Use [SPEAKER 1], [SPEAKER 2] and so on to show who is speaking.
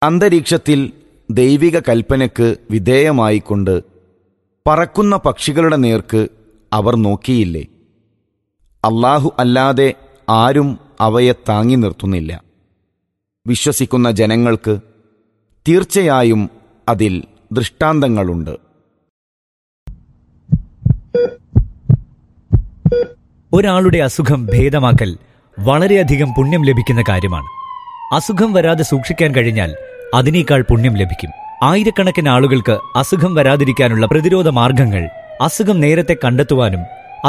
[SPEAKER 1] അന്തരീക്ഷത്തിൽ ദൈവിക കൽപ്പനയ്ക്ക് വിധേയമായിക്കൊണ്ട് പറക്കുന്ന പക്ഷികളുടെ നേർക്ക് അവർ നോക്കിയില്ലേ അള്ളാഹു അല്ലാതെ ആരും അവയെ താങ്ങി നിർത്തുന്നില്ല വിശ്വസിക്കുന്ന ജനങ്ങൾക്ക് തീർച്ചയായും അതിൽ ദൃഷ്ടാന്തങ്ങളുണ്ട്
[SPEAKER 2] ഒരാളുടെ അസുഖം ഭേദമാക്കൽ വളരെയധികം പുണ്യം ലഭിക്കുന്ന കാര്യമാണ് അസുഖം വരാതെ സൂക്ഷിക്കാൻ കഴിഞ്ഞാൽ അതിനേക്കാൾ പുണ്യം ലഭിക്കും ആയിരക്കണക്കിന് ആളുകൾക്ക് അസുഖം വരാതിരിക്കാനുള്ള പ്രതിരോധ മാർഗങ്ങൾ അസുഖം നേരത്തെ കണ്ടെത്തുവാനും